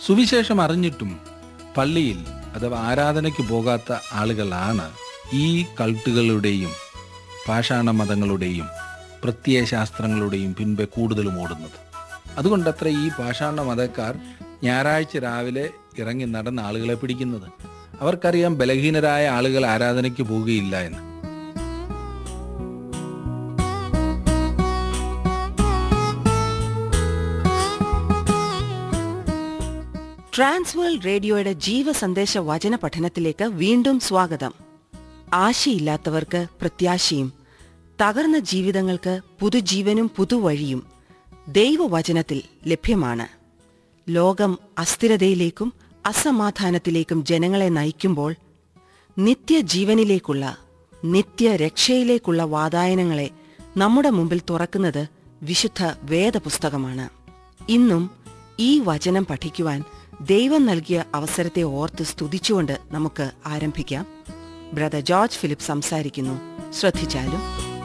സുവിശേഷം അറിഞ്ഞിട്ടും പള്ളിയിൽ അഥവാ ആരാധനയ്ക്ക് പോകാത്ത ആളുകളാണ് ഈ കൾട്ടുകളുടെയും പാഷാണ മതങ്ങളുടെയും പ്രത്യയശാസ്ത്രങ്ങളുടെയും പിൻപെ കൂടുതലും ഓടുന്നത് അതുകൊണ്ടത്ര ഈ പാഷാണ മതക്കാർ ഞായറാഴ്ച രാവിലെ ഇറങ്ങി നടന്ന ആളുകളെ പിടിക്കുന്നത് അവർക്കറിയാം ബലഹീനരായ ആളുകൾ ആരാധനയ്ക്ക് പോവുകയില്ല എന്ന് ട്രാൻസ്വേൾഡ് റേഡിയോയുടെ ജീവസന്ദേശ വചന പഠനത്തിലേക്ക് വീണ്ടും സ്വാഗതം ആശയില്ലാത്തവർക്ക് പ്രത്യാശയും തകർന്ന ജീവിതങ്ങൾക്ക് പുതുജീവനും പുതുവഴിയും ദൈവവചനത്തിൽ ലഭ്യമാണ് ലോകം അസ്ഥിരതയിലേക്കും അസമാധാനത്തിലേക്കും ജനങ്ങളെ നയിക്കുമ്പോൾ നിത്യജീവനിലേക്കുള്ള നിത്യരക്ഷയിലേക്കുള്ള വാതായനങ്ങളെ നമ്മുടെ മുമ്പിൽ തുറക്കുന്നത് വിശുദ്ധ വേദപുസ്തകമാണ് ഇന്നും ഈ വചനം പഠിക്കുവാൻ ദൈവം നൽകിയ അവസരത്തെ ഓർത്ത് സ്തുതിച്ചുകൊണ്ട് നമുക്ക് ആരംഭിക്കാം ബ്രദർ ജോർജ് ഫിലിപ്പ് സംസാരിക്കുന്നു ശ്രദ്ധിച്ചാലും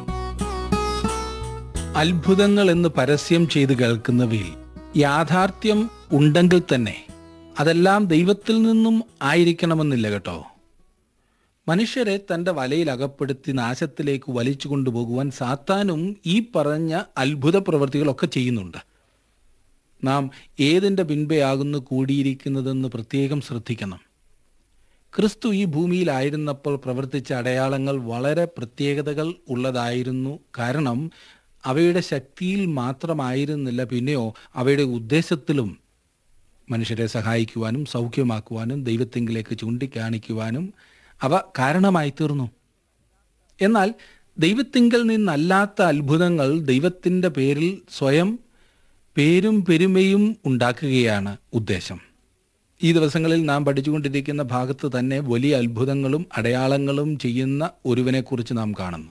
അത്ഭുതങ്ങൾ എന്ന് പരസ്യം ചെയ്ത് കേൾക്കുന്നവയിൽ യാഥാർത്ഥ്യം ഉണ്ടെങ്കിൽ തന്നെ അതെല്ലാം ദൈവത്തിൽ നിന്നും ആയിരിക്കണമെന്നില്ല കേട്ടോ മനുഷ്യരെ തന്റെ വലയിൽ അകപ്പെടുത്തി നാശത്തിലേക്ക് വലിച്ചു കൊണ്ടുപോകുവാൻ സാത്താനും ഈ പറഞ്ഞ അത്ഭുത പ്രവൃത്തികളൊക്കെ ചെയ്യുന്നുണ്ട് നാം ഏതിൻ്റെ പിൻപെയാകുന്നു കൂടിയിരിക്കുന്നതെന്ന് പ്രത്യേകം ശ്രദ്ധിക്കണം ക്രിസ്തു ഈ ഭൂമിയിലായിരുന്നപ്പോൾ പ്രവർത്തിച്ച അടയാളങ്ങൾ വളരെ പ്രത്യേകതകൾ ഉള്ളതായിരുന്നു കാരണം അവയുടെ ശക്തിയിൽ മാത്രമായിരുന്നില്ല പിന്നെയോ അവയുടെ ഉദ്ദേശത്തിലും മനുഷ്യരെ സഹായിക്കുവാനും സൗഖ്യമാക്കുവാനും ദൈവത്തെങ്കിലേക്ക് ചൂണ്ടിക്കാണിക്കുവാനും അവ കാരണമായി തീർന്നു എന്നാൽ ദൈവത്തിങ്കൽ നിന്നല്ലാത്ത അത്ഭുതങ്ങൾ ദൈവത്തിൻ്റെ പേരിൽ സ്വയം പേരും പെരുമയും ഉണ്ടാക്കുകയാണ് ഉദ്ദേശം ഈ ദിവസങ്ങളിൽ നാം പഠിച്ചുകൊണ്ടിരിക്കുന്ന ഭാഗത്ത് തന്നെ വലിയ അത്ഭുതങ്ങളും അടയാളങ്ങളും ചെയ്യുന്ന ഒരുവനെക്കുറിച്ച് നാം കാണുന്നു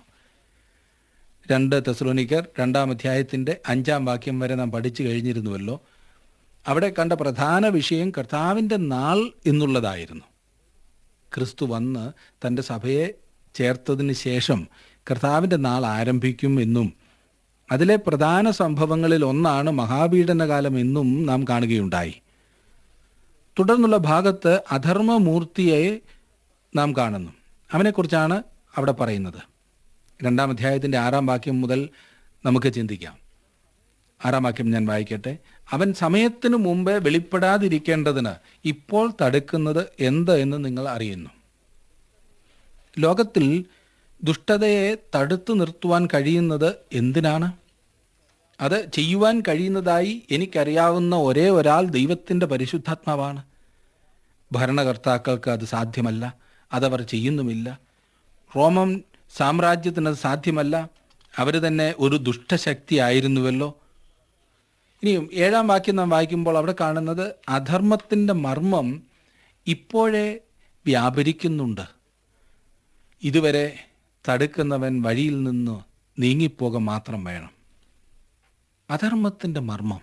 രണ്ട് തെസ്ലോനിക്കർ രണ്ടാം അധ്യായത്തിൻ്റെ അഞ്ചാം വാക്യം വരെ നാം പഠിച്ചു കഴിഞ്ഞിരുന്നുവല്ലോ അവിടെ കണ്ട പ്രധാന വിഷയം കർത്താവിൻ്റെ നാൾ എന്നുള്ളതായിരുന്നു ക്രിസ്തു വന്ന് തൻ്റെ സഭയെ ചേർത്തതിന് ശേഷം കർത്താവിൻ്റെ നാൾ ആരംഭിക്കും എന്നും അതിലെ പ്രധാന സംഭവങ്ങളിൽ ഒന്നാണ് മഹാപീഡനകാലം എന്നും നാം കാണുകയുണ്ടായി തുടർന്നുള്ള ഭാഗത്ത് അധർമ്മമൂർത്തിയെ നാം കാണുന്നു അവനെക്കുറിച്ചാണ് അവിടെ പറയുന്നത് രണ്ടാം അധ്യായത്തിൻ്റെ ആറാം വാക്യം മുതൽ നമുക്ക് ചിന്തിക്കാം ആറാം വാക്യം ഞാൻ വായിക്കട്ടെ അവൻ സമയത്തിനു മുമ്പേ വെളിപ്പെടാതിരിക്കേണ്ടതിന് ഇപ്പോൾ തടുക്കുന്നത് എന്ത് എന്ന് നിങ്ങൾ അറിയുന്നു ലോകത്തിൽ ദുഷ്ടതയെ തടുത്തു നിർത്തുവാൻ കഴിയുന്നത് എന്തിനാണ് അത് ചെയ്യുവാൻ കഴിയുന്നതായി എനിക്കറിയാവുന്ന ഒരേ ഒരാൾ ദൈവത്തിൻ്റെ പരിശുദ്ധാത്മാവാണ് ഭരണകർത്താക്കൾക്ക് അത് സാധ്യമല്ല അതവർ ചെയ്യുന്നുമില്ല റോമൻ സാമ്രാജ്യത്തിന് അത് സാധ്യമല്ല അവർ തന്നെ ഒരു ദുഷ്ടശക്തി ആയിരുന്നുവല്ലോ ഇനിയും ഏഴാം വാക്യം നാം വായിക്കുമ്പോൾ അവിടെ കാണുന്നത് അധർമ്മത്തിൻ്റെ മർമ്മം ഇപ്പോഴേ വ്യാപരിക്കുന്നുണ്ട് ഇതുവരെ തടുക്കുന്നവൻ വഴിയിൽ നിന്ന് നീങ്ങിപ്പോക മാത്രം വേണം അധർമ്മത്തിൻ്റെ മർമ്മം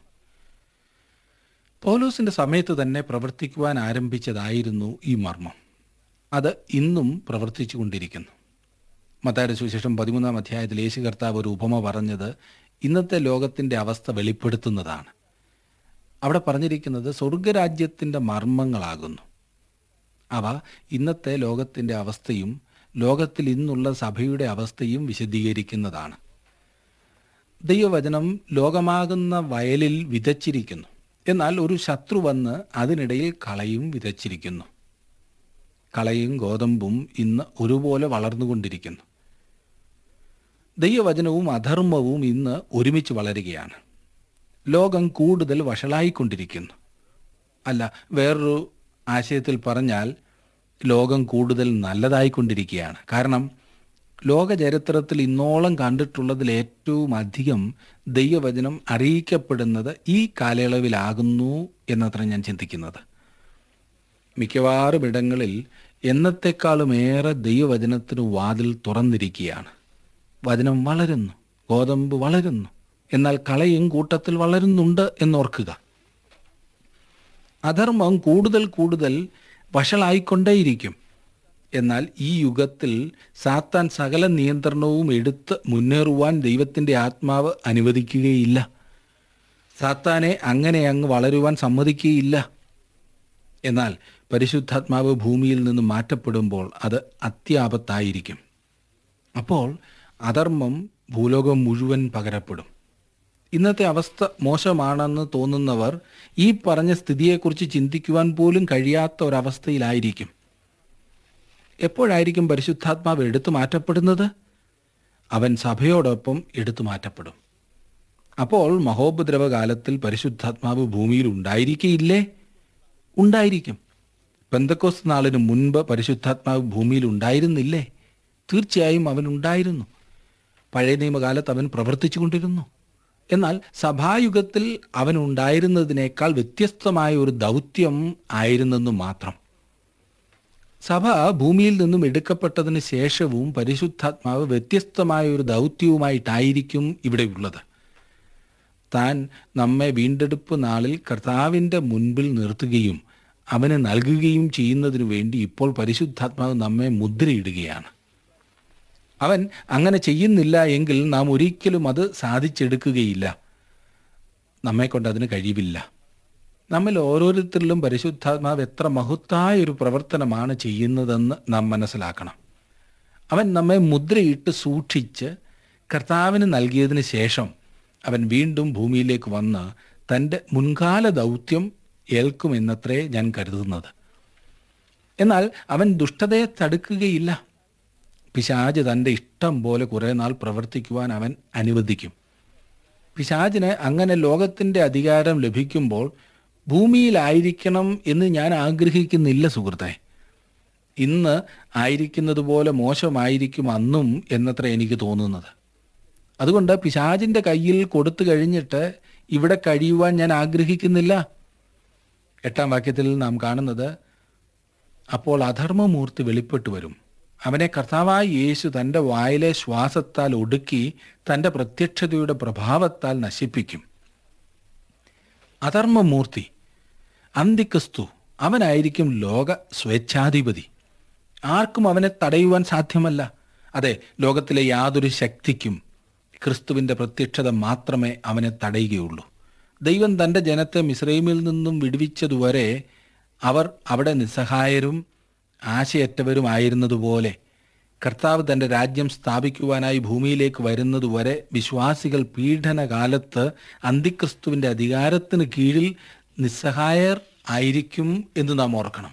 പൗലോസിൻ്റെ സമയത്ത് തന്നെ പ്രവർത്തിക്കുവാൻ ആരംഭിച്ചതായിരുന്നു ഈ മർമ്മം അത് ഇന്നും പ്രവർത്തിച്ചു കൊണ്ടിരിക്കുന്നു മത്തായുടെ സുവിശേഷം പതിമൂന്നാം അധ്യായത്തിൽ യേശു കർത്താവ് ഒരു ഉപമ പറഞ്ഞത് ഇന്നത്തെ ലോകത്തിൻ്റെ അവസ്ഥ വെളിപ്പെടുത്തുന്നതാണ് അവിടെ പറഞ്ഞിരിക്കുന്നത് സ്വർഗരാജ്യത്തിൻ്റെ മർമ്മങ്ങളാകുന്നു അവ ഇന്നത്തെ ലോകത്തിൻ്റെ അവസ്ഥയും ലോകത്തിൽ ഇന്നുള്ള സഭയുടെ അവസ്ഥയും വിശദീകരിക്കുന്നതാണ് ദൈവവചനം ലോകമാകുന്ന വയലിൽ വിതച്ചിരിക്കുന്നു എന്നാൽ ഒരു ശത്രു വന്ന് അതിനിടയിൽ കളയും വിതച്ചിരിക്കുന്നു കളയും ഗോതമ്പും ഇന്ന് ഒരുപോലെ വളർന്നുകൊണ്ടിരിക്കുന്നു ദൈവവചനവും അധർമ്മവും ഇന്ന് ഒരുമിച്ച് വളരുകയാണ് ലോകം കൂടുതൽ വഷളായിക്കൊണ്ടിരിക്കുന്നു അല്ല വേറൊരു ആശയത്തിൽ പറഞ്ഞാൽ ലോകം കൂടുതൽ നല്ലതായിക്കൊണ്ടിരിക്കുകയാണ് കാരണം ലോക ചരിത്രത്തിൽ ഇന്നോളം കണ്ടിട്ടുള്ളതിൽ ഏറ്റവും അധികം ദൈവവചനം അറിയിക്കപ്പെടുന്നത് ഈ കാലയളവിലാകുന്നു എന്നത്ര ഞാൻ ചിന്തിക്കുന്നത് മിക്കവാറും ഇടങ്ങളിൽ എന്നത്തെക്കാളും ഏറെ ദൈവവചനത്തിന് വാതിൽ തുറന്നിരിക്കുകയാണ് വചനം വളരുന്നു ഗോതമ്പ് വളരുന്നു എന്നാൽ കളയും കൂട്ടത്തിൽ വളരുന്നുണ്ട് എന്നോർക്കുക അധർമ്മം കൂടുതൽ കൂടുതൽ വഷളായിക്കൊണ്ടേയിരിക്കും എന്നാൽ ഈ യുഗത്തിൽ സാത്താൻ സകല നിയന്ത്രണവും എടുത്ത് മുന്നേറുവാൻ ദൈവത്തിൻ്റെ ആത്മാവ് അനുവദിക്കുകയില്ല സാത്താനെ അങ്ങനെ അങ്ങ് വളരുവാൻ സമ്മതിക്കുകയില്ല എന്നാൽ പരിശുദ്ധാത്മാവ് ഭൂമിയിൽ നിന്ന് മാറ്റപ്പെടുമ്പോൾ അത് അത്യാപത്തായിരിക്കും അപ്പോൾ അധർമ്മം ഭൂലോകം മുഴുവൻ പകരപ്പെടും ഇന്നത്തെ അവസ്ഥ മോശമാണെന്ന് തോന്നുന്നവർ ഈ പറഞ്ഞ സ്ഥിതിയെക്കുറിച്ച് ചിന്തിക്കുവാൻ പോലും കഴിയാത്ത ഒരവസ്ഥയിലായിരിക്കും എപ്പോഴായിരിക്കും പരിശുദ്ധാത്മാവ് എടുത്തു മാറ്റപ്പെടുന്നത് അവൻ സഭയോടൊപ്പം എടുത്തു മാറ്റപ്പെടും അപ്പോൾ മഹോപദ്രവ കാലത്തിൽ പരിശുദ്ധാത്മാവ് ഭൂമിയിൽ ഉണ്ടായിരിക്കയില്ലേ ഉണ്ടായിരിക്കും പെന്തക്കോസ് നാളിന് മുൻപ് പരിശുദ്ധാത്മാവ് ഭൂമിയിൽ ഉണ്ടായിരുന്നില്ലേ തീർച്ചയായും അവൻ ഉണ്ടായിരുന്നു പഴയ നിയമകാലത്ത് അവൻ പ്രവർത്തിച്ചു കൊണ്ടിരുന്നു എന്നാൽ സഭായുഗത്തിൽ അവൻ ഉണ്ടായിരുന്നതിനേക്കാൾ വ്യത്യസ്തമായ ഒരു ദൗത്യം ആയിരുന്നെന്നു മാത്രം സഭ ഭൂമിയിൽ നിന്നും എടുക്കപ്പെട്ടതിന് ശേഷവും പരിശുദ്ധാത്മാവ് വ്യത്യസ്തമായ ഒരു ദൗത്യവുമായിട്ടായിരിക്കും ഇവിടെയുള്ളത് താൻ നമ്മെ വീണ്ടെടുപ്പ് നാളിൽ കർത്താവിൻ്റെ മുൻപിൽ നിർത്തുകയും അവന് നൽകുകയും ചെയ്യുന്നതിനു വേണ്ടി ഇപ്പോൾ പരിശുദ്ധാത്മാവ് നമ്മെ മുദ്രയിടുകയാണ് അവൻ അങ്ങനെ ചെയ്യുന്നില്ല എങ്കിൽ നാം ഒരിക്കലും അത് സാധിച്ചെടുക്കുകയില്ല നമ്മെക്കൊണ്ട് അതിന് കഴിവില്ല നമ്മിൽ ഓരോരുത്തരിലും പരിശുദ്ധാത്മാവ് എത്ര മഹത്തായ ഒരു പ്രവർത്തനമാണ് ചെയ്യുന്നതെന്ന് നാം മനസ്സിലാക്കണം അവൻ നമ്മെ മുദ്രയിട്ട് സൂക്ഷിച്ച് കർത്താവിന് നൽകിയതിന് ശേഷം അവൻ വീണ്ടും ഭൂമിയിലേക്ക് വന്ന് തൻ്റെ മുൻകാല ദൗത്യം ഏൽക്കുമെന്നത്രേ ഞാൻ കരുതുന്നത് എന്നാൽ അവൻ ദുഷ്ടതയെ തടുക്കുകയില്ല പിശാജ് തൻ്റെ ഇഷ്ടം പോലെ കുറേ നാൾ പ്രവർത്തിക്കുവാൻ അവൻ അനുവദിക്കും പിശാജിന് അങ്ങനെ ലോകത്തിൻ്റെ അധികാരം ലഭിക്കുമ്പോൾ ഭൂമിയിലായിരിക്കണം എന്ന് ഞാൻ ആഗ്രഹിക്കുന്നില്ല സുഹൃത്തെ ഇന്ന് ആയിരിക്കുന്നത് പോലെ മോശമായിരിക്കും അന്നും എന്നത്ര എനിക്ക് തോന്നുന്നത് അതുകൊണ്ട് പിശാജിൻ്റെ കയ്യിൽ കൊടുത്തു കഴിഞ്ഞിട്ട് ഇവിടെ കഴിയുവാൻ ഞാൻ ആഗ്രഹിക്കുന്നില്ല എട്ടാം വാക്യത്തിൽ നാം കാണുന്നത് അപ്പോൾ അധർമ്മമൂർത്തി വെളിപ്പെട്ടു വരും അവനെ കർത്താവായ യേശു തൻ്റെ വായിലെ ശ്വാസത്താൽ ഒടുക്കി തൻ്റെ പ്രത്യക്ഷതയുടെ പ്രഭാവത്താൽ നശിപ്പിക്കും അധർമ്മമൂർത്തി അന്തിക്രിസ്തു അവനായിരിക്കും ലോക സ്വേച്ഛാധിപതി ആർക്കും അവനെ തടയുവാൻ സാധ്യമല്ല അതെ ലോകത്തിലെ യാതൊരു ശക്തിക്കും ക്രിസ്തുവിൻ്റെ പ്രത്യക്ഷത മാത്രമേ അവനെ തടയുകയുള്ളൂ ദൈവം തൻ്റെ ജനത്തെ മിസ്രൈമിൽ നിന്നും വിടുവിച്ചതുവരെ അവർ അവിടെ നിസ്സഹായരും ആശയറ്റവരുമായിരുന്നതുപോലെ കർത്താവ് തൻ്റെ രാജ്യം സ്ഥാപിക്കുവാനായി ഭൂമിയിലേക്ക് വരുന്നതുവരെ വിശ്വാസികൾ പീഡനകാലത്ത് അന്തിക്രിസ്തുവിൻ്റെ അധികാരത്തിന് കീഴിൽ നിസ്സഹായർ ആയിരിക്കും എന്ന് നാം ഓർക്കണം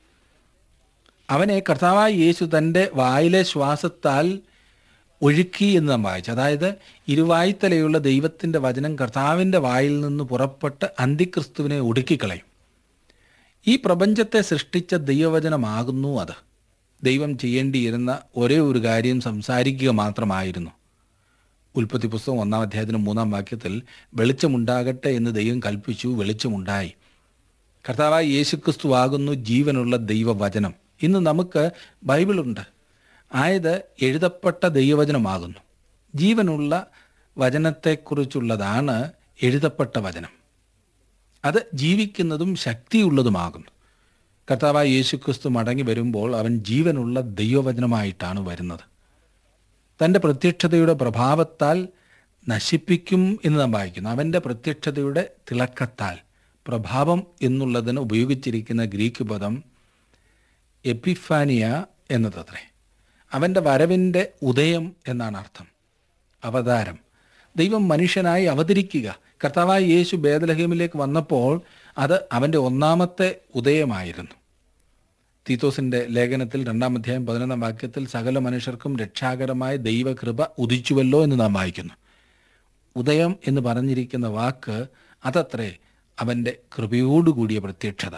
അവനെ കർത്താവായ യേശു തൻ്റെ വായിലെ ശ്വാസത്താൽ ഒഴുക്കി എന്ന് നാം വായിച്ചു അതായത് ഇരുവായ്ത്തലയുള്ള ദൈവത്തിൻ്റെ വചനം കർത്താവിൻ്റെ വായിൽ നിന്ന് പുറപ്പെട്ട് അന്തിക്രിസ്തുവിനെ ഒടുക്കിക്കളയും ഈ പ്രപഞ്ചത്തെ സൃഷ്ടിച്ച ദൈവവചനമാകുന്നു അത് ദൈവം ചെയ്യേണ്ടിയിരുന്ന ഒരേ ഒരു കാര്യം സംസാരിക്കുക മാത്രമായിരുന്നു ഉൽപ്പത്തി പുസ്തകം ഒന്നാം അധ്യായത്തിന് മൂന്നാം വാക്യത്തിൽ വെളിച്ചമുണ്ടാകട്ടെ എന്ന് ദൈവം കൽപ്പിച്ചു വെളിച്ചമുണ്ടായി കർത്താവായ യേശുക്രിസ്തു ആകുന്നു ജീവനുള്ള ദൈവവചനം ഇന്ന് നമുക്ക് ബൈബിളുണ്ട് ആയത് എഴുതപ്പെട്ട ദൈവവചനമാകുന്നു ജീവനുള്ള വചനത്തെക്കുറിച്ചുള്ളതാണ് എഴുതപ്പെട്ട വചനം അത് ജീവിക്കുന്നതും ശക്തിയുള്ളതുമാകുന്നു കർത്താവായ യേശുക്രിസ്തു മടങ്ങി വരുമ്പോൾ അവൻ ജീവനുള്ള ദൈവവചനമായിട്ടാണ് വരുന്നത് തൻ്റെ പ്രത്യക്ഷതയുടെ പ്രഭാവത്താൽ നശിപ്പിക്കും എന്ന് നാം വായിക്കുന്നു അവൻ്റെ പ്രത്യക്ഷതയുടെ തിളക്കത്താൽ പ്രഭാവം എന്നുള്ളതിന് ഉപയോഗിച്ചിരിക്കുന്ന ഗ്രീക്ക് പദം എപ്പിഫാനിയ എന്നതത്രേ അവൻ്റെ വരവിൻ്റെ ഉദയം എന്നാണ് അർത്ഥം അവതാരം ദൈവം മനുഷ്യനായി അവതരിക്കുക കർത്താവായ യേശു ബേദലഹീമിലേക്ക് വന്നപ്പോൾ അത് അവൻ്റെ ഒന്നാമത്തെ ഉദയമായിരുന്നു തീത്തോസിൻ്റെ ലേഖനത്തിൽ രണ്ടാം അധ്യായം പതിനൊന്നാം വാക്യത്തിൽ സകല മനുഷ്യർക്കും രക്ഷാകരമായ ദൈവകൃപ ഉദിച്ചുവല്ലോ എന്ന് നാം വായിക്കുന്നു ഉദയം എന്ന് പറഞ്ഞിരിക്കുന്ന വാക്ക് അതത്രേ അവൻ്റെ കൃപയോടുകൂടിയ പ്രത്യക്ഷത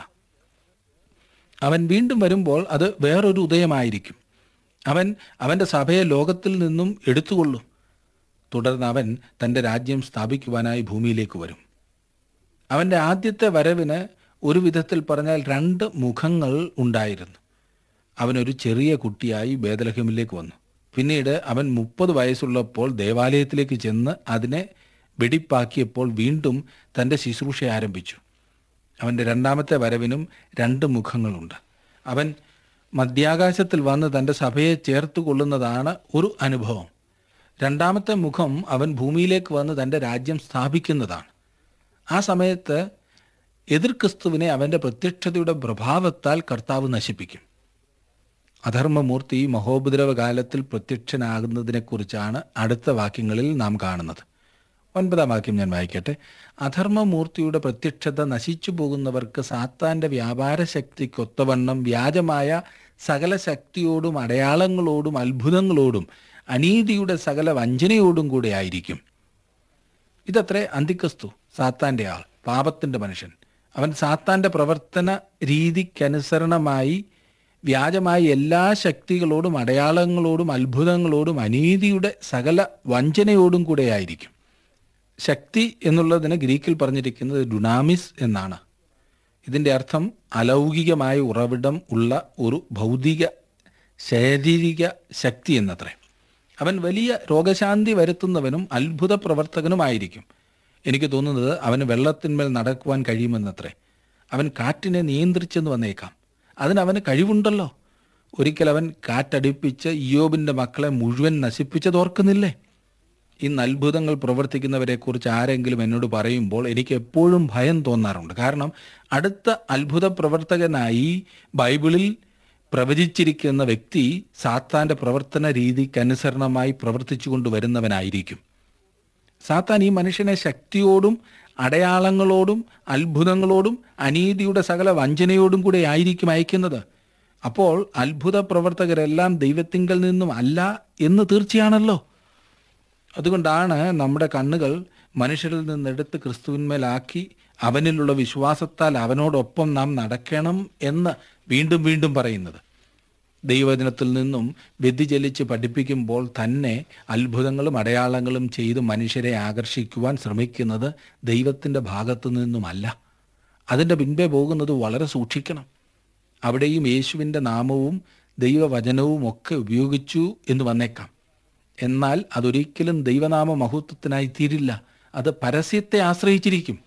അവൻ വീണ്ടും വരുമ്പോൾ അത് വേറൊരു ഉദയമായിരിക്കും അവൻ അവൻ്റെ സഭയെ ലോകത്തിൽ നിന്നും എടുത്തുകൊള്ളും തുടർന്ന് അവൻ തൻ്റെ രാജ്യം സ്ഥാപിക്കുവാനായി ഭൂമിയിലേക്ക് വരും അവൻ്റെ ആദ്യത്തെ വരവിന് ഒരു വിധത്തിൽ പറഞ്ഞാൽ രണ്ട് മുഖങ്ങൾ ഉണ്ടായിരുന്നു അവനൊരു ചെറിയ കുട്ടിയായി ബേദലഹമിലേക്ക് വന്നു പിന്നീട് അവൻ മുപ്പത് വയസ്സുള്ളപ്പോൾ ദേവാലയത്തിലേക്ക് ചെന്ന് അതിനെ വെടിപ്പാക്കിയപ്പോൾ വീണ്ടും തൻ്റെ ശുശ്രൂഷ ആരംഭിച്ചു അവൻ്റെ രണ്ടാമത്തെ വരവിനും രണ്ട് മുഖങ്ങളുണ്ട് അവൻ മധ്യാകാശത്തിൽ വന്ന് തൻ്റെ സഭയെ ചേർത്ത് കൊള്ളുന്നതാണ് ഒരു അനുഭവം രണ്ടാമത്തെ മുഖം അവൻ ഭൂമിയിലേക്ക് വന്ന് തൻ്റെ രാജ്യം സ്ഥാപിക്കുന്നതാണ് ആ സമയത്ത് എതിർ ക്രിസ്തുവിനെ അവൻ്റെ പ്രത്യക്ഷതയുടെ പ്രഭാവത്താൽ കർത്താവ് നശിപ്പിക്കും അധർമ്മമൂർത്തി മഹോപദ്രവ കാലത്തിൽ പ്രത്യക്ഷനാകുന്നതിനെക്കുറിച്ചാണ് അടുത്ത വാക്യങ്ങളിൽ നാം കാണുന്നത് ഒൻപതാം വാക്യം ഞാൻ വായിക്കട്ടെ അധർമ്മമൂർത്തിയുടെ പ്രത്യക്ഷത നശിച്ചു പോകുന്നവർക്ക് സാത്താന്റെ വ്യാപാര ശക്തിക്കൊത്തവണ്ണം വ്യാജമായ സകല ശക്തിയോടും അടയാളങ്ങളോടും അത്ഭുതങ്ങളോടും അനീതിയുടെ സകല വഞ്ചനയോടും കൂടെ ആയിരിക്കും ഇതത്രേ അന്തിക്രിസ്തു സാത്താന്റെ ആൾ പാപത്തിന്റെ മനുഷ്യൻ അവൻ സാത്താന്റെ പ്രവർത്തന രീതിക്കനുസരണമായി വ്യാജമായ എല്ലാ ശക്തികളോടും അടയാളങ്ങളോടും അത്ഭുതങ്ങളോടും അനീതിയുടെ സകല വഞ്ചനയോടും കൂടെ ആയിരിക്കും ശക്തി എന്നുള്ളതിന് ഗ്രീക്കിൽ പറഞ്ഞിരിക്കുന്നത് ഡുനാമിസ് എന്നാണ് ഇതിൻ്റെ അർത്ഥം അലൗകികമായ ഉറവിടം ഉള്ള ഒരു ഭൗതിക ശാരീരിക ശക്തി എന്നത്രേ അവൻ വലിയ രോഗശാന്തി വരുത്തുന്നവനും അത്ഭുത പ്രവർത്തകനുമായിരിക്കും എനിക്ക് തോന്നുന്നത് അവന് വെള്ളത്തിന്മേൽ നടക്കുവാൻ കഴിയുമെന്നത്രേ അവൻ കാറ്റിനെ നിയന്ത്രിച്ചെന്ന് വന്നേക്കാം അതിന് അവന് കഴിവുണ്ടല്ലോ ഒരിക്കൽ അവൻ കാറ്റടിപ്പിച്ച് ഇയോബിൻ്റെ മക്കളെ മുഴുവൻ നശിപ്പിച്ചത് ഓർക്കുന്നില്ലേ ഇന്ന് അത്ഭുതങ്ങൾ പ്രവർത്തിക്കുന്നവരെക്കുറിച്ച് ആരെങ്കിലും എന്നോട് പറയുമ്പോൾ എനിക്ക് എപ്പോഴും ഭയം തോന്നാറുണ്ട് കാരണം അടുത്ത അത്ഭുത പ്രവർത്തകനായി ബൈബിളിൽ പ്രവചിച്ചിരിക്കുന്ന വ്യക്തി സാത്താന്റെ പ്രവർത്തന രീതിക്കനുസരണമായി പ്രവർത്തിച്ചു കൊണ്ടുവരുന്നവനായിരിക്കും സാത്താൻ ഈ മനുഷ്യനെ ശക്തിയോടും അടയാളങ്ങളോടും അത്ഭുതങ്ങളോടും അനീതിയുടെ സകല വഞ്ചനയോടും കൂടെ ആയിരിക്കും അയക്കുന്നത് അപ്പോൾ അത്ഭുത പ്രവർത്തകരെല്ലാം ദൈവത്തിങ്കൽ നിന്നും അല്ല എന്ന് തീർച്ചയാണല്ലോ അതുകൊണ്ടാണ് നമ്മുടെ കണ്ണുകൾ മനുഷ്യരിൽ നിന്നെടുത്ത് ക്രിസ്തുവിന്മേലാക്കി അവനിലുള്ള വിശ്വാസത്താൽ അവനോടൊപ്പം നാം നടക്കണം എന്ന് വീണ്ടും വീണ്ടും പറയുന്നത് ദൈവവചനത്തിൽ നിന്നും വ്യതിചലിച്ച് പഠിപ്പിക്കുമ്പോൾ തന്നെ അത്ഭുതങ്ങളും അടയാളങ്ങളും ചെയ്ത് മനുഷ്യരെ ആകർഷിക്കുവാൻ ശ്രമിക്കുന്നത് ദൈവത്തിൻ്റെ ഭാഗത്തു നിന്നുമല്ല അതിൻ്റെ പിൻപേ പോകുന്നത് വളരെ സൂക്ഷിക്കണം അവിടെയും യേശുവിൻ്റെ നാമവും ദൈവവചനവും ഒക്കെ ഉപയോഗിച്ചു എന്ന് വന്നേക്കാം എന്നാൽ അതൊരിക്കലും ദൈവനാമ മഹത്വത്തിനായി തീരില്ല അത് പരസ്യത്തെ ആശ്രയിച്ചിരിക്കും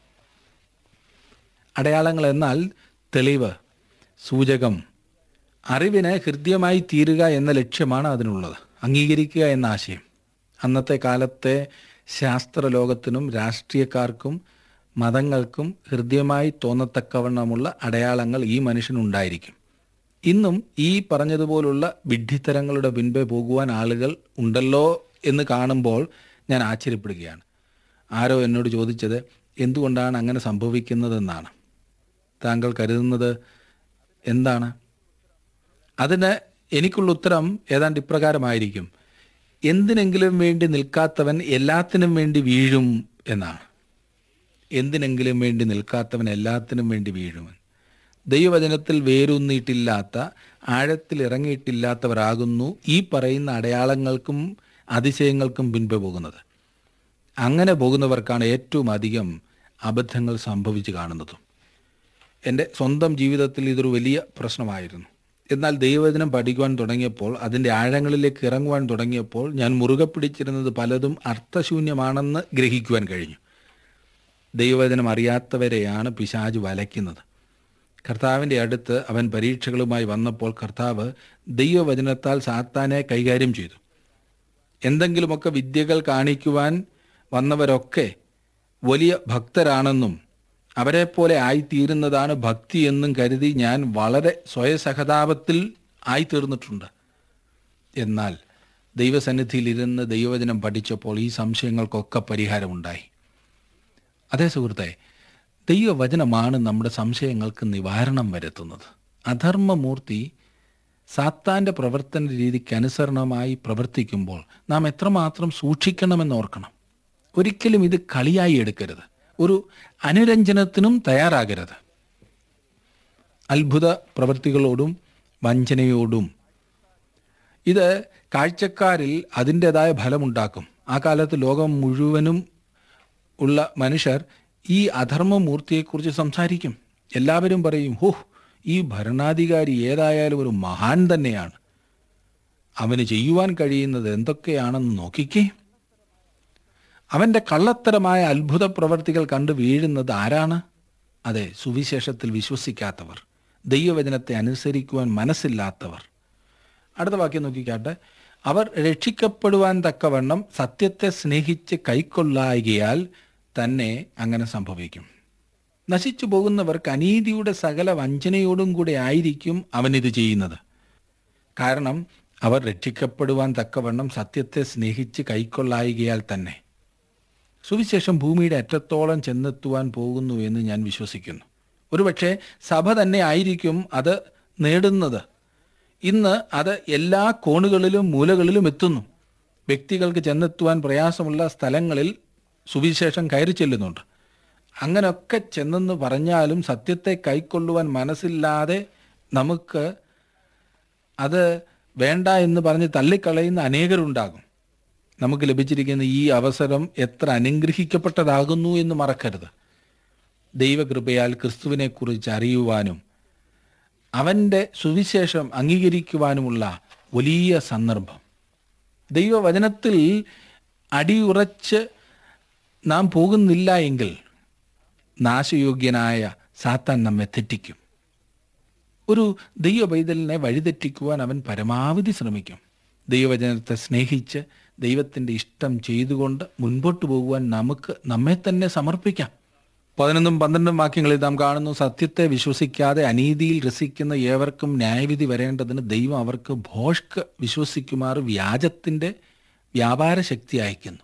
അടയാളങ്ങൾ എന്നാൽ തെളിവ് സൂചകം അറിവിന് ഹൃദ്യമായി തീരുക എന്ന ലക്ഷ്യമാണ് അതിനുള്ളത് അംഗീകരിക്കുക എന്ന ആശയം അന്നത്തെ കാലത്തെ ശാസ്ത്രലോകത്തിനും രാഷ്ട്രീയക്കാർക്കും മതങ്ങൾക്കും ഹൃദ്യമായി തോന്നത്തക്കവണ്ണമുള്ള അടയാളങ്ങൾ ഈ മനുഷ്യനുണ്ടായിരിക്കും ഇന്നും ഈ പറഞ്ഞതുപോലുള്ള വിഡ്ഢിത്തരങ്ങളുടെ പിൻപേ പോകുവാൻ ആളുകൾ ഉണ്ടല്ലോ എന്ന് കാണുമ്പോൾ ഞാൻ ആശ്ചര്യപ്പെടുകയാണ് ആരോ എന്നോട് ചോദിച്ചത് എന്തുകൊണ്ടാണ് അങ്ങനെ സംഭവിക്കുന്നതെന്നാണ് താങ്കൾ കരുതുന്നത് എന്താണ് അതിന് എനിക്കുള്ള ഉത്തരം ഏതാണ്ട് ഇപ്രകാരമായിരിക്കും എന്തിനെങ്കിലും വേണ്ടി നിൽക്കാത്തവൻ എല്ലാത്തിനും വേണ്ടി വീഴും എന്നാണ് എന്തിനെങ്കിലും വേണ്ടി നിൽക്കാത്തവൻ എല്ലാത്തിനും വേണ്ടി വീഴുമെന്ന് ദൈവവചനത്തിൽ വേരൂന്നിയിട്ടില്ലാത്ത ആഴത്തിൽ ഇറങ്ങിയിട്ടില്ലാത്തവരാകുന്നു ഈ പറയുന്ന അടയാളങ്ങൾക്കും അതിശയങ്ങൾക്കും പിൻപ് പോകുന്നത് അങ്ങനെ പോകുന്നവർക്കാണ് ഏറ്റവും അധികം അബദ്ധങ്ങൾ സംഭവിച്ചു കാണുന്നതും എൻ്റെ സ്വന്തം ജീവിതത്തിൽ ഇതൊരു വലിയ പ്രശ്നമായിരുന്നു എന്നാൽ ദൈവവചനം പഠിക്കുവാൻ തുടങ്ങിയപ്പോൾ അതിൻ്റെ ആഴങ്ങളിലേക്ക് ഇറങ്ങുവാൻ തുടങ്ങിയപ്പോൾ ഞാൻ മുറുകെ പിടിച്ചിരുന്നത് പലതും അർത്ഥശൂന്യമാണെന്ന് ഗ്രഹിക്കുവാൻ കഴിഞ്ഞു ദൈവവചനം അറിയാത്തവരെയാണ് പിശാജ് വലയ്ക്കുന്നത് കർത്താവിൻ്റെ അടുത്ത് അവൻ പരീക്ഷകളുമായി വന്നപ്പോൾ കർത്താവ് ദൈവവചനത്താൽ സാത്താനെ കൈകാര്യം ചെയ്തു എന്തെങ്കിലുമൊക്കെ വിദ്യകൾ കാണിക്കുവാൻ വന്നവരൊക്കെ വലിയ ഭക്തരാണെന്നും അവരെപ്പോലെ ആയിത്തീരുന്നതാണ് ഭക്തി എന്നും കരുതി ഞാൻ വളരെ സ്വയസഹതാപത്തിൽ ആയിത്തീർന്നിട്ടുണ്ട് എന്നാൽ ദൈവസന്നിധിയിലിരുന്ന് ദൈവവചനം പഠിച്ചപ്പോൾ ഈ സംശയങ്ങൾക്കൊക്കെ പരിഹാരമുണ്ടായി അതേ സുഹൃത്തെ ദൈവവചനമാണ് നമ്മുടെ സംശയങ്ങൾക്ക് നിവാരണം വരുത്തുന്നത് അധർമ്മമൂർത്തി സാത്താൻ്റെ പ്രവർത്തന രീതിക്ക് അനുസരണമായി പ്രവർത്തിക്കുമ്പോൾ നാം എത്രമാത്രം സൂക്ഷിക്കണമെന്ന് ഓർക്കണം ഒരിക്കലും ഇത് കളിയായി എടുക്കരുത് ഒരു അനുരഞ്ജനത്തിനും തയ്യാറാകരുത് അത്ഭുത പ്രവൃത്തികളോടും വഞ്ചനയോടും ഇത് കാഴ്ചക്കാരിൽ അതിൻ്റെതായ ഫലമുണ്ടാക്കും ആ കാലത്ത് ലോകം മുഴുവനും ഉള്ള മനുഷ്യർ ഈ അധർമ്മമൂർത്തിയെക്കുറിച്ച് സംസാരിക്കും എല്ലാവരും പറയും ഹോ ഈ ഭരണാധികാരി ഏതായാലും ഒരു മഹാൻ തന്നെയാണ് അവന് ചെയ്യുവാൻ കഴിയുന്നത് എന്തൊക്കെയാണെന്ന് നോക്കിക്കേ അവൻ്റെ കള്ളത്തരമായ അത്ഭുത പ്രവർത്തികൾ കണ്ടു വീഴുന്നത് ആരാണ് അതെ സുവിശേഷത്തിൽ വിശ്വസിക്കാത്തവർ ദൈവവചനത്തെ അനുസരിക്കുവാൻ മനസ്സില്ലാത്തവർ അടുത്ത വാക്യം നോക്കിക്കാട്ടെ അവർ രക്ഷിക്കപ്പെടുവാൻ തക്കവണ്ണം സത്യത്തെ സ്നേഹിച്ച് കൈക്കൊള്ളായികയാൽ തന്നെ അങ്ങനെ സംഭവിക്കും നശിച്ചു പോകുന്നവർക്ക് അനീതിയുടെ സകല വഞ്ചനയോടും കൂടെ ആയിരിക്കും അവനിത് ചെയ്യുന്നത് കാരണം അവർ രക്ഷിക്കപ്പെടുവാൻ തക്കവണ്ണം സത്യത്തെ സ്നേഹിച്ച് കൈക്കൊള്ളായികയാൽ തന്നെ സുവിശേഷം ഭൂമിയുടെ അറ്റത്തോളം ചെന്നെത്തുവാൻ പോകുന്നു എന്ന് ഞാൻ വിശ്വസിക്കുന്നു ഒരുപക്ഷെ സഭ തന്നെ ആയിരിക്കും അത് നേടുന്നത് ഇന്ന് അത് എല്ലാ കോണുകളിലും മൂലകളിലും എത്തുന്നു വ്യക്തികൾക്ക് ചെന്നെത്തുവാൻ പ്രയാസമുള്ള സ്ഥലങ്ങളിൽ സുവിശേഷം കയറി ചെല്ലുന്നുണ്ട് അങ്ങനെയൊക്കെ ചെന്നെന്ന് പറഞ്ഞാലും സത്യത്തെ കൈക്കൊള്ളുവാൻ മനസ്സില്ലാതെ നമുക്ക് അത് വേണ്ട എന്ന് പറഞ്ഞ് തള്ളിക്കളയുന്ന അനേകരുണ്ടാകും നമുക്ക് ലഭിച്ചിരിക്കുന്ന ഈ അവസരം എത്ര അനുഗ്രഹിക്കപ്പെട്ടതാകുന്നു എന്ന് മറക്കരുത് ദൈവകൃപയാൽ ക്രിസ്തുവിനെക്കുറിച്ച് അറിയുവാനും അവൻ്റെ സുവിശേഷം അംഗീകരിക്കുവാനുമുള്ള വലിയ സന്ദർഭം ദൈവവചനത്തിൽ അടിയുറച്ച് നാം പോകുന്നില്ല എങ്കിൽ നാശയോഗ്യനായ സാത്താൻ നമ്മെ തെറ്റിക്കും ഒരു ദൈവ പൈതലിനെ വഴിതെറ്റിക്കുവാൻ അവൻ പരമാവധി ശ്രമിക്കും ദൈവവചനത്തെ സ്നേഹിച്ച് ദൈവത്തിൻ്റെ ഇഷ്ടം ചെയ്തുകൊണ്ട് മുൻപോട്ട് പോകുവാൻ നമുക്ക് നമ്മെ തന്നെ സമർപ്പിക്കാം പതിനൊന്നും പന്ത്രണ്ടും വാക്യങ്ങളിൽ നാം കാണുന്നു സത്യത്തെ വിശ്വസിക്കാതെ അനീതിയിൽ രസിക്കുന്ന ഏവർക്കും ന്യായവിധി വരേണ്ടതിന് ദൈവം അവർക്ക് ഭോഷ്ക്ക് വിശ്വസിക്കുമാർ വ്യാജത്തിൻ്റെ വ്യാപാര ശക്തി അയക്കുന്നു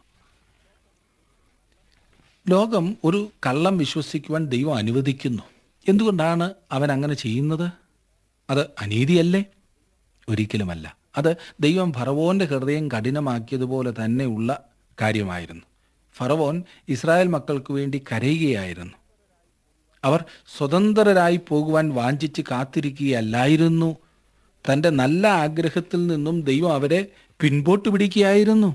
ലോകം ഒരു കള്ളം വിശ്വസിക്കുവാൻ ദൈവം അനുവദിക്കുന്നു എന്തുകൊണ്ടാണ് അവൻ അങ്ങനെ ചെയ്യുന്നത് അത് അനീതിയല്ലേ ഒരിക്കലുമല്ല അത് ദൈവം ഫറവോന്റെ ഹൃദയം കഠിനമാക്കിയതുപോലെ തന്നെയുള്ള കാര്യമായിരുന്നു ഫറവോൻ ഇസ്രായേൽ മക്കൾക്ക് വേണ്ടി കരയുകയായിരുന്നു അവർ സ്വതന്ത്രരായി പോകുവാൻ വാഞ്ചിച്ച് കാത്തിരിക്കുകയല്ലായിരുന്നു തൻ്റെ നല്ല ആഗ്രഹത്തിൽ നിന്നും ദൈവം അവരെ പിൻപോട്ട് പിടിക്കുകയായിരുന്നു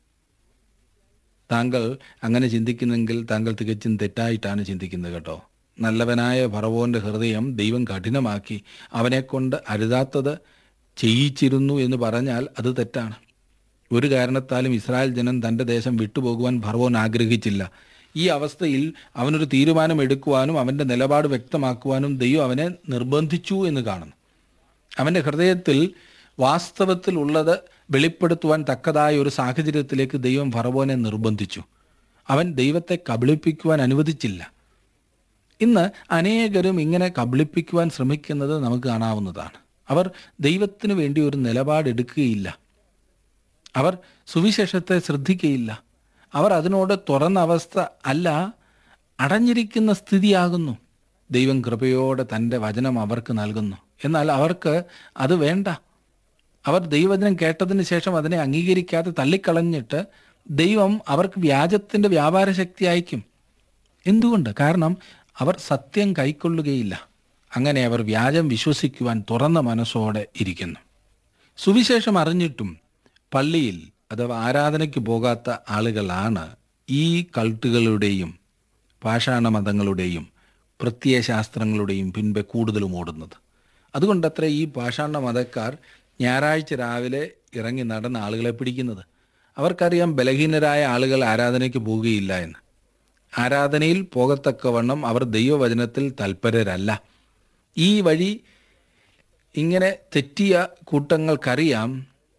താങ്കൾ അങ്ങനെ ചിന്തിക്കുന്നെങ്കിൽ താങ്കൾ തികച്ചും തെറ്റായിട്ടാണ് ചിന്തിക്കുന്നത് കേട്ടോ നല്ലവനായ ഫറവോന്റെ ഹൃദയം ദൈവം കഠിനമാക്കി അവനെക്കൊണ്ട് അരുതാത്തത് ചെയ്യിച്ചിരുന്നു എന്ന് പറഞ്ഞാൽ അത് തെറ്റാണ് ഒരു കാരണത്താലും ഇസ്രായേൽ ജനം തൻ്റെ ദേശം വിട്ടുപോകുവാൻ ഫറവോൻ ആഗ്രഹിച്ചില്ല ഈ അവസ്ഥയിൽ അവനൊരു തീരുമാനം എടുക്കുവാനും അവൻ്റെ നിലപാട് വ്യക്തമാക്കുവാനും ദൈവം അവനെ നിർബന്ധിച്ചു എന്ന് കാണുന്നു അവൻ്റെ ഹൃദയത്തിൽ വാസ്തവത്തിൽ ഉള്ളത് വെളിപ്പെടുത്തുവാൻ തക്കതായ ഒരു സാഹചര്യത്തിലേക്ക് ദൈവം ഫറവോനെ നിർബന്ധിച്ചു അവൻ ദൈവത്തെ കബളിപ്പിക്കുവാൻ അനുവദിച്ചില്ല ഇന്ന് അനേകരും ഇങ്ങനെ കബളിപ്പിക്കുവാൻ ശ്രമിക്കുന്നത് നമുക്ക് കാണാവുന്നതാണ് അവർ ദൈവത്തിന് വേണ്ടി ഒരു നിലപാടെടുക്കുകയില്ല അവർ സുവിശേഷത്തെ ശ്രദ്ധിക്കുകയില്ല അവർ അതിനോട് തുറന്ന അവസ്ഥ അല്ല അടഞ്ഞിരിക്കുന്ന സ്ഥിതിയാകുന്നു ദൈവം കൃപയോടെ തൻ്റെ വചനം അവർക്ക് നൽകുന്നു എന്നാൽ അവർക്ക് അത് വേണ്ട അവർ ദൈവവചനം കേട്ടതിന് ശേഷം അതിനെ അംഗീകരിക്കാതെ തള്ളിക്കളഞ്ഞിട്ട് ദൈവം അവർക്ക് വ്യാജത്തിൻ്റെ വ്യാപാര ശക്തി അയക്കും എന്തുകൊണ്ട് കാരണം അവർ സത്യം കൈക്കൊള്ളുകയില്ല അങ്ങനെ അവർ വ്യാജം വിശ്വസിക്കുവാൻ തുറന്ന മനസ്സോടെ ഇരിക്കുന്നു സുവിശേഷം അറിഞ്ഞിട്ടും പള്ളിയിൽ അഥവാ ആരാധനയ്ക്ക് പോകാത്ത ആളുകളാണ് ഈ കൾട്ടുകളുടെയും പാഷാണ മതങ്ങളുടെയും പ്രത്യയശാസ്ത്രങ്ങളുടെയും പിൻപെ കൂടുതലും ഓടുന്നത് അതുകൊണ്ടത്ര ഈ പാഷാണ മതക്കാർ ഞായറാഴ്ച രാവിലെ ഇറങ്ങി നടന്ന ആളുകളെ പിടിക്കുന്നത് അവർക്കറിയാം ബലഹീനരായ ആളുകൾ ആരാധനയ്ക്ക് പോവുകയില്ല എന്ന് ആരാധനയിൽ പോകത്തക്കവണ്ണം അവർ ദൈവവചനത്തിൽ തൽപരരല്ല ഈ വഴി ഇങ്ങനെ തെറ്റിയ കൂട്ടങ്ങൾക്കറിയാം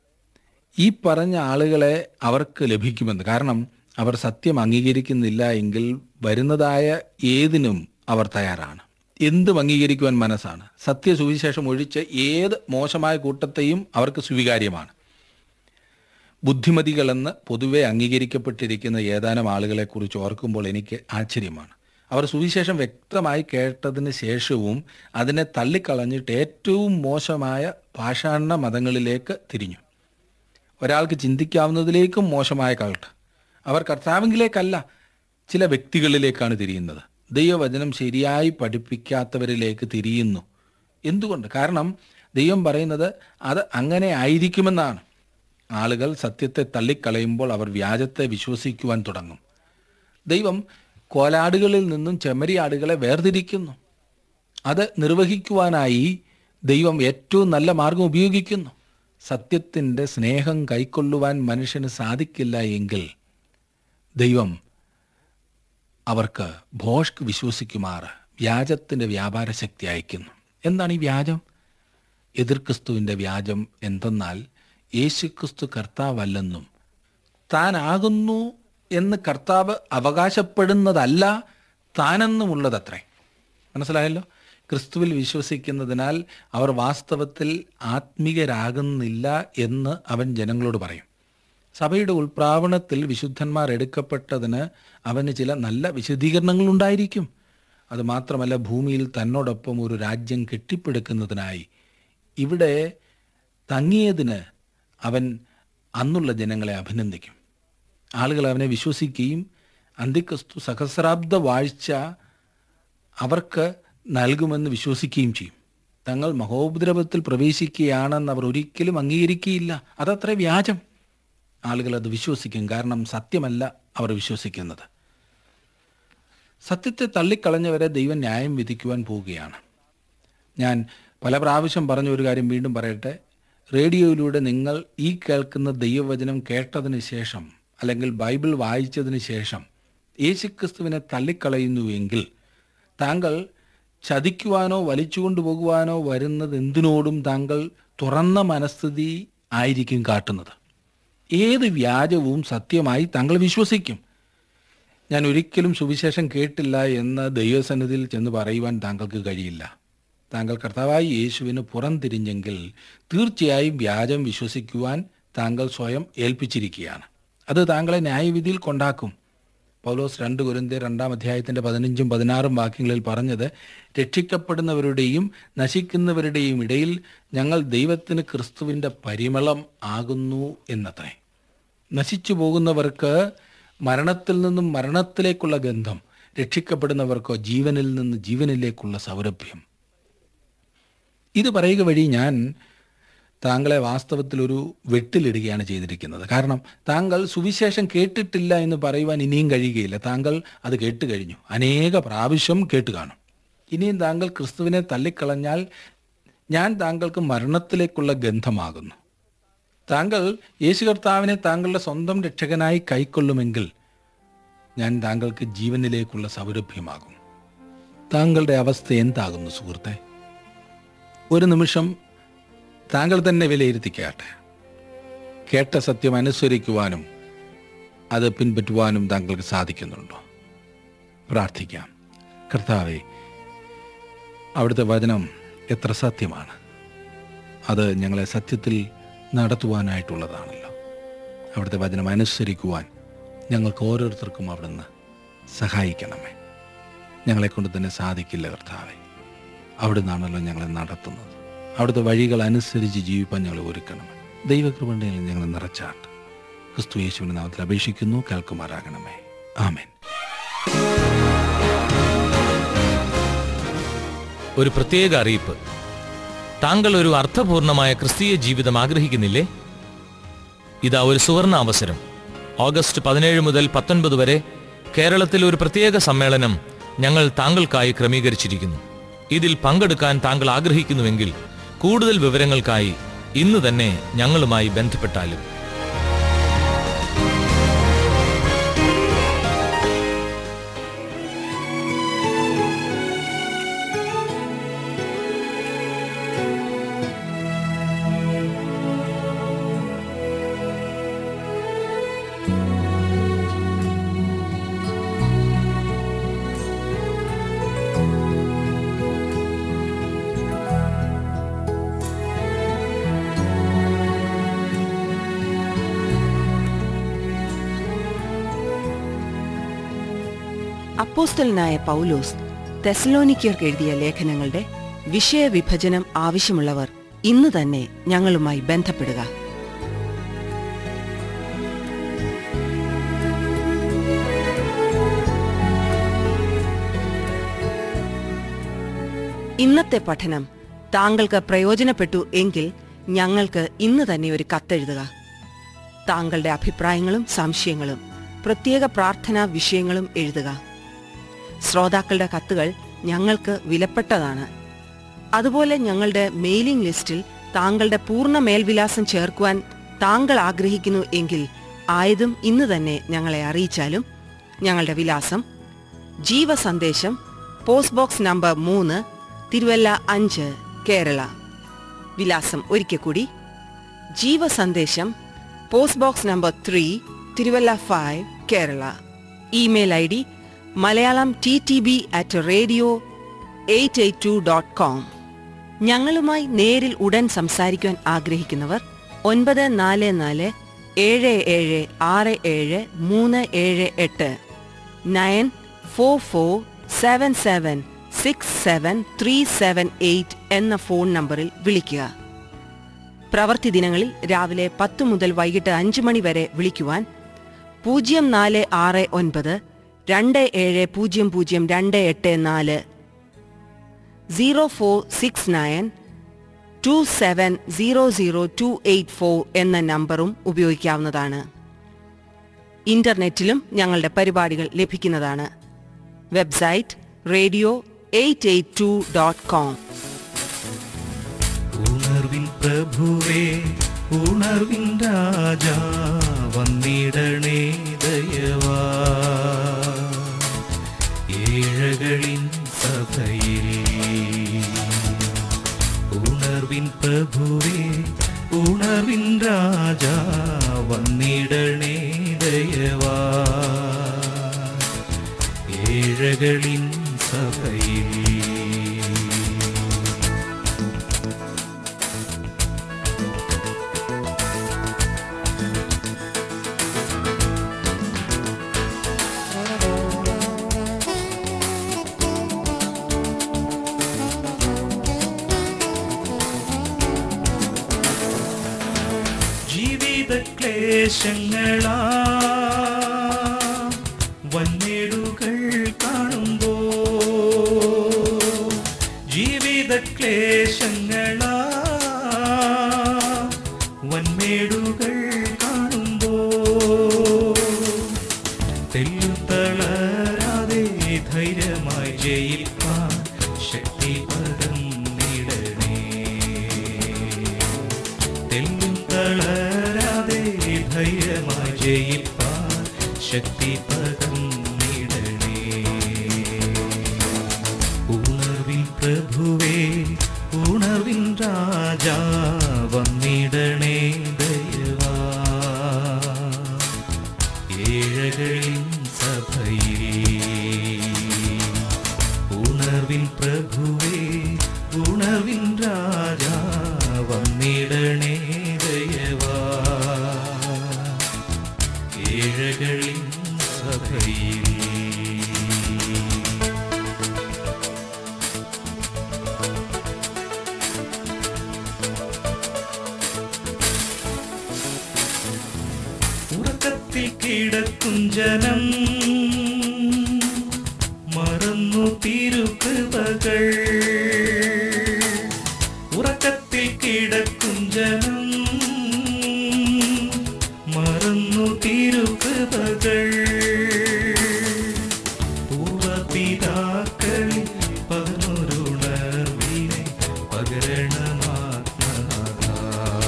ഈ പറഞ്ഞ ആളുകളെ അവർക്ക് ലഭിക്കുമെന്ന് കാരണം അവർ സത്യം അംഗീകരിക്കുന്നില്ല എങ്കിൽ വരുന്നതായ ഏതിനും അവർ തയ്യാറാണ് എന്തും അംഗീകരിക്കുവാൻ മനസ്സാണ് സത്യസുവിശേഷം ഒഴിച്ച് ഏത് മോശമായ കൂട്ടത്തെയും അവർക്ക് സ്വീകാര്യമാണ് ബുദ്ധിമതികളെന്ന് പൊതുവെ അംഗീകരിക്കപ്പെട്ടിരിക്കുന്ന ഏതാനും ആളുകളെക്കുറിച്ച് ഓർക്കുമ്പോൾ എനിക്ക് ആശ്ചര്യമാണ് അവർ സുവിശേഷം വ്യക്തമായി കേട്ടതിന് ശേഷവും അതിനെ തള്ളിക്കളഞ്ഞിട്ട് ഏറ്റവും മോശമായ പാഷാണ മതങ്ങളിലേക്ക് തിരിഞ്ഞു ഒരാൾക്ക് ചിന്തിക്കാവുന്നതിലേക്കും മോശമായ കൾട്ട് അവർ കർത്താവിങ്കിലേക്കല്ല ചില വ്യക്തികളിലേക്കാണ് തിരിയുന്നത് ദൈവവചനം ശരിയായി പഠിപ്പിക്കാത്തവരിലേക്ക് തിരിയുന്നു എന്തുകൊണ്ട് കാരണം ദൈവം പറയുന്നത് അത് അങ്ങനെ ആയിരിക്കുമെന്നാണ് ആളുകൾ സത്യത്തെ തള്ളിക്കളയുമ്പോൾ അവർ വ്യാജത്തെ വിശ്വസിക്കുവാൻ തുടങ്ങും ദൈവം കോലാടുകളിൽ നിന്നും ചെമ്മരിയാടുകളെ വേർതിരിക്കുന്നു അത് നിർവഹിക്കുവാനായി ദൈവം ഏറ്റവും നല്ല മാർഗം ഉപയോഗിക്കുന്നു സത്യത്തിൻ്റെ സ്നേഹം കൈക്കൊള്ളുവാൻ മനുഷ്യന് സാധിക്കില്ല എങ്കിൽ ദൈവം അവർക്ക് ഭോഷ്ക് വിശ്വസിക്കുമാർ വ്യാജത്തിൻ്റെ വ്യാപാര ശക്തി അയക്കുന്നു എന്താണ് ഈ വ്യാജം എതിർക്രിസ്തുവിൻ്റെ വ്യാജം എന്തെന്നാൽ യേശുക്രിസ്തു കർത്താവല്ലെന്നും താനാകുന്നു എന്ന് കർത്താവ് അവകാശപ്പെടുന്നതല്ല താനെന്നുമുള്ളതത്രേ മനസ്സിലായല്ലോ ക്രിസ്തുവിൽ വിശ്വസിക്കുന്നതിനാൽ അവർ വാസ്തവത്തിൽ ആത്മീകരാകുന്നില്ല എന്ന് അവൻ ജനങ്ങളോട് പറയും സഭയുടെ ഉൾപ്രാവണത്തിൽ വിശുദ്ധന്മാർ എടുക്കപ്പെട്ടതിന് അവന് ചില നല്ല വിശദീകരണങ്ങളുണ്ടായിരിക്കും അതുമാത്രമല്ല ഭൂമിയിൽ തന്നോടൊപ്പം ഒരു രാജ്യം കെട്ടിപ്പടുക്കുന്നതിനായി ഇവിടെ തങ്ങിയതിന് അവൻ അന്നുള്ള ജനങ്ങളെ അഭിനന്ദിക്കും ആളുകൾ അവനെ വിശ്വസിക്കുകയും അന്തിക്രിസ്തു സഹസ്രാബ്ദ വാഴ്ച അവർക്ക് നൽകുമെന്ന് വിശ്വസിക്കുകയും ചെയ്യും തങ്ങൾ മഹോപദ്രവത്തിൽ പ്രവേശിക്കുകയാണെന്ന് അവർ ഒരിക്കലും അംഗീകരിക്കുകയില്ല അതത്ര വ്യാജം ആളുകൾ അത് വിശ്വസിക്കും കാരണം സത്യമല്ല അവർ വിശ്വസിക്കുന്നത് സത്യത്തെ തള്ളിക്കളഞ്ഞവരെ ദൈവം ന്യായം വിധിക്കുവാൻ പോവുകയാണ് ഞാൻ പല പ്രാവശ്യം പറഞ്ഞ ഒരു കാര്യം വീണ്ടും പറയട്ടെ റേഡിയോയിലൂടെ നിങ്ങൾ ഈ കേൾക്കുന്ന ദൈവവചനം കേട്ടതിന് ശേഷം അല്ലെങ്കിൽ ബൈബിൾ വായിച്ചതിന് ശേഷം യേശുക്രിസ്തുവിനെ തള്ളിക്കളയുന്നുവെങ്കിൽ താങ്കൾ ചതിക്കുവാനോ വലിച്ചുകൊണ്ടു പോകുവാനോ വരുന്നത് എന്തിനോടും താങ്കൾ തുറന്ന മനസ്ഥിതി ആയിരിക്കും കാട്ടുന്നത് ഏത് വ്യാജവും സത്യമായി താങ്കൾ വിശ്വസിക്കും ഞാൻ ഒരിക്കലും സുവിശേഷം കേട്ടില്ല എന്ന് ദൈവസന്നിധിയിൽ ചെന്ന് പറയുവാൻ താങ്കൾക്ക് കഴിയില്ല താങ്കൾ കർത്താവായി യേശുവിന് പുറംതിരിഞ്ഞെങ്കിൽ തീർച്ചയായും വ്യാജം വിശ്വസിക്കുവാൻ താങ്കൾ സ്വയം ഏൽപ്പിച്ചിരിക്കുകയാണ് അത് താങ്കളെ ന്യായവിധിയിൽ കൊണ്ടാക്കും പൗലോസ് രണ്ട് കുരുന്തി രണ്ടാം അധ്യായത്തിൻ്റെ പതിനഞ്ചും പതിനാറും വാക്യങ്ങളിൽ പറഞ്ഞത് രക്ഷിക്കപ്പെടുന്നവരുടെയും നശിക്കുന്നവരുടെയും ഇടയിൽ ഞങ്ങൾ ദൈവത്തിന് ക്രിസ്തുവിൻ്റെ പരിമളം ആകുന്നു എന്നത്രേ നശിച്ചു പോകുന്നവർക്ക് മരണത്തിൽ നിന്നും മരണത്തിലേക്കുള്ള ഗന്ധം രക്ഷിക്കപ്പെടുന്നവർക്കോ ജീവനിൽ നിന്ന് ജീവനിലേക്കുള്ള സൗരഭ്യം ഇത് പറയുക വഴി ഞാൻ താങ്കളെ വാസ്തവത്തിൽ ഒരു വെട്ടിലിടുകയാണ് ചെയ്തിരിക്കുന്നത് കാരണം താങ്കൾ സുവിശേഷം കേട്ടിട്ടില്ല എന്ന് പറയുവാൻ ഇനിയും കഴിയുകയില്ല താങ്കൾ അത് കേട്ട് കഴിഞ്ഞു അനേക പ്രാവശ്യം കേട്ട് കാണും ഇനിയും താങ്കൾ ക്രിസ്തുവിനെ തള്ളിക്കളഞ്ഞാൽ ഞാൻ താങ്കൾക്ക് മരണത്തിലേക്കുള്ള ഗന്ധമാകുന്നു താങ്കൾ യേശു കർത്താവിനെ താങ്കളുടെ സ്വന്തം രക്ഷകനായി കൈക്കൊള്ളുമെങ്കിൽ ഞാൻ താങ്കൾക്ക് ജീവനിലേക്കുള്ള സൗരഭ്യമാകും താങ്കളുടെ അവസ്ഥ എന്താകുന്നു സുഹൃത്തെ ഒരു നിമിഷം താങ്കൾ തന്നെ വിലയിരുത്തിക്കാട്ടെ കേട്ട സത്യം അനുസരിക്കുവാനും അത് പിൻപറ്റുവാനും താങ്കൾക്ക് സാധിക്കുന്നുണ്ടോ പ്രാർത്ഥിക്കാം കർത്താവെ അവിടുത്തെ വചനം എത്ര സത്യമാണ് അത് ഞങ്ങളെ സത്യത്തിൽ നടത്തുവാനായിട്ടുള്ളതാണല്ലോ അവിടുത്തെ വചനം അനുസരിക്കുവാൻ ഞങ്ങൾക്ക് ഓരോരുത്തർക്കും അവിടുന്ന് സഹായിക്കണമേ ഞങ്ങളെക്കൊണ്ട് തന്നെ സാധിക്കില്ല കർത്താവെ അവിടുന്നാണല്ലോ ഞങ്ങളെ നടത്തുന്നത് അവിടുത്തെ വഴികൾ അനുസരിച്ച് ജീവിപ്പാൻ ഞങ്ങളെ ഒരുക്കണമേ ദൈവകൃപണ്ടയിൽ ഞങ്ങളെ നിറച്ചാട്ട് ക്രിസ്തു യേശുവിൻ്റെ നാമത്തിൽ അപേക്ഷിക്കുന്നു കേൾക്കുമാറാകണമേ ആമേൻ ഒരു പ്രത്യേക അറിയിപ്പ് താങ്കൾ ഒരു അർത്ഥപൂർണമായ ക്രിസ്തീയ ജീവിതം ആഗ്രഹിക്കുന്നില്ലേ ഇതാ ഒരു സുവർണ അവസരം ഓഗസ്റ്റ് പതിനേഴ് മുതൽ പത്തൊൻപത് വരെ കേരളത്തിൽ ഒരു പ്രത്യേക സമ്മേളനം ഞങ്ങൾ താങ്കൾക്കായി ക്രമീകരിച്ചിരിക്കുന്നു ഇതിൽ പങ്കെടുക്കാൻ താങ്കൾ ആഗ്രഹിക്കുന്നുവെങ്കിൽ കൂടുതൽ വിവരങ്ങൾക്കായി ഇന്ന് തന്നെ ഞങ്ങളുമായി ബന്ധപ്പെട്ടാലും അപ്പോസ്റ്റലനായ പൗലോസ് തെസലോനിക്കർക്ക് എഴുതിയ ലേഖനങ്ങളുടെ വിഷയവിഭജനം ആവശ്യമുള്ളവർ ഇന്ന് തന്നെ ഞങ്ങളുമായി ബന്ധപ്പെടുക ഇന്നത്തെ പഠനം താങ്കൾക്ക് പ്രയോജനപ്പെട്ടു എങ്കിൽ ഞങ്ങൾക്ക് ഇന്ന് തന്നെ ഒരു കത്തെഴുതുക താങ്കളുടെ അഭിപ്രായങ്ങളും സംശയങ്ങളും പ്രത്യേക പ്രാർത്ഥനാ വിഷയങ്ങളും എഴുതുക ശ്രോതാക്കളുടെ കത്തുകൾ ഞങ്ങൾക്ക് വിലപ്പെട്ടതാണ് അതുപോലെ ഞങ്ങളുടെ മെയിലിംഗ് ലിസ്റ്റിൽ താങ്കളുടെ പൂർണ്ണ മേൽവിലാസം ചേർക്കുവാൻ താങ്കൾ ആഗ്രഹിക്കുന്നു എങ്കിൽ ആയതും ഇന്ന് തന്നെ ഞങ്ങളെ അറിയിച്ചാലും ഞങ്ങളുടെ വിലാസം ജീവസന്ദേശം പോസ്റ്റ് ബോക്സ് നമ്പർ മൂന്ന് തിരുവല്ല അഞ്ച് കേരള വിലാസം ഒരിക്കൽ കൂടി ജീവസന്ദേശം post box number three Thiruvalla five Kerala email I D Malayalam T T B at radio eight eight two dot com ഞങ്ങളുമായി നേരിൽ ഉടൻ സംസാരിക്കുവാൻ ആഗ്രഹിക്കുന്നവർ ഒൻപത് നാല് നാല് ഏഴ് ഏഴ് ആറ് ഏഴ് മൂന്ന് ഏഴ് എട്ട് nine four four seven seven six seven three seven eight എന്ന ഫോൺ നമ്പറിൽ വിളിക്കുക പ്രവൃത്തി ദിനങ്ങളിൽ രാവിലെ പത്ത് മുതൽ വൈകിട്ട് അഞ്ച് മണി വരെ വിളിക്കുവാൻ പൂജ്യം നാല് ആറ് ഒൻപത് രണ്ട് ഏഴ് പൂജ്യം പൂജ്യം രണ്ട് എട്ട് നാല് zero four six nine two seven zero zero two eight four എന്ന നമ്പറും ഉപയോഗിക്കാവുന്നതാണ് ഇന്റർനെറ്റിലും ഞങ്ങളുടെ പരിപാടികൾ ലഭിക്കുന്നതാണ് website radio eight eight two dot com ഉണർവിൻ പ്രഭുവേ ഉണർവിൻ രാജാ വന്നിടണേ ദയവാ ഏഴകളിൻ സഭയിൽ ഉണർവിൻ പ്രഭുവേ ഉണർവിൻ രാജാ വന്നിടണേ ദയവാ ഏഴകളിൻ സഭയിൽ ജീവിത ക്ലേശങ്ങളാ വന്നേടുകൾ കാണുമ്പോ ജീവിത ക്ലേശങ്ങളാ വന്മേടുകൾ കാണുമ്പോ തെല്ലുത്തളരാതെ ധൈര്യമായി ജയിപ്പാൻ ശക്തി പകർന്നിടണേ തെല്ലും തളരാതെ ധൈര്യമായി ജയിപ്പാൻ ശക്തി പകർന്നിടണേ ഉണർവിൻ പ്രഭുവേ ഉണർവിൻ രാജാ വന്നിടണേ ദയവാ ഏഴകളിൻ സഭയിൽ ഉണർവിൻ പ്രഭുവേ ഉണർവിൻ രാജാ വന്നിടണേ ദയവാ ഏഴകളിൻ സഭയിൽ ഉറക്കത്തിൽ കിടക്കും ജനം മറന്നു തിരുകൃപകൾ ഉറക്കത്തിൽ കിടക്കും ജനം മറന്നു തിരുകൃപകൾ പൂർവപിതാക്കളിൽ പകർന്നൊരുണർവിനെ പകരണമാത്മനാഥ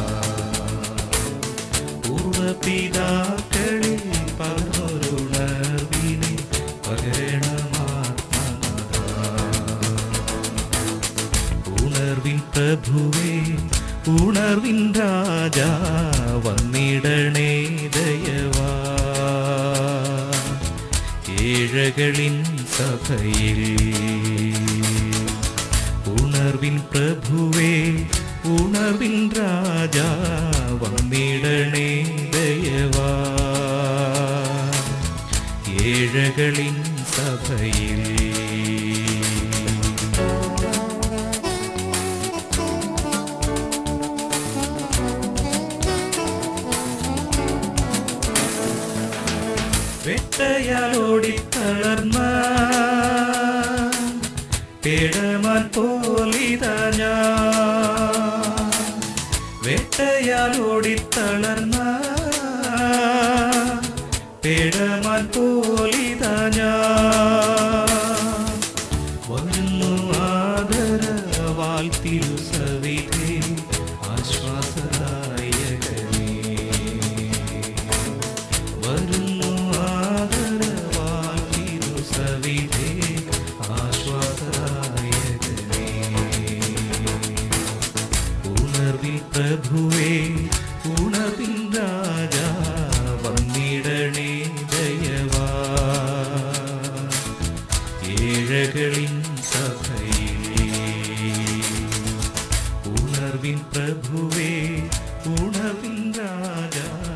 പൂർവപിതാക്കളിൽ പകർന്നൊരുണർവിനെ പകരണമാത്മനാഥ ഉണർവിൻ പ്രഭുവേ ഉണർവിൻ രാജാ വന്നിടണേ ദയവാ ഏഴകളിൻ സഭയിൽ ഉണർവിൻ പ്രഭുവേ ഉണർവിൻ രാജാ വന്നിടണേ ദയവാ ഏഴകളിൻ സഭയിൽ വെട്ടയാലോടി തളർന്ന പേടമാൻ പോലിതാ ഞാൻ വേട്ടയാലോടി തളർന്ന പേടമാൻ പോലിതാ ഞാൻ വരുന്നു ആദരവാൽ തിരുസവിധേ ആശ്വാസദായകനേ വരുന്നു ആദരവാൽ തിരുസവിധേ ആശ്വാസദായകനേ ഉണർവിൽ പ്രഭുവേ ഉണർവിൻ രാജാ വന്നിടണേ ദയവാ ഏഴകളിൻ സഭയിൽ ഉണർവിൻ പ്രഭുവേ ഉണർവിൻ രാജാ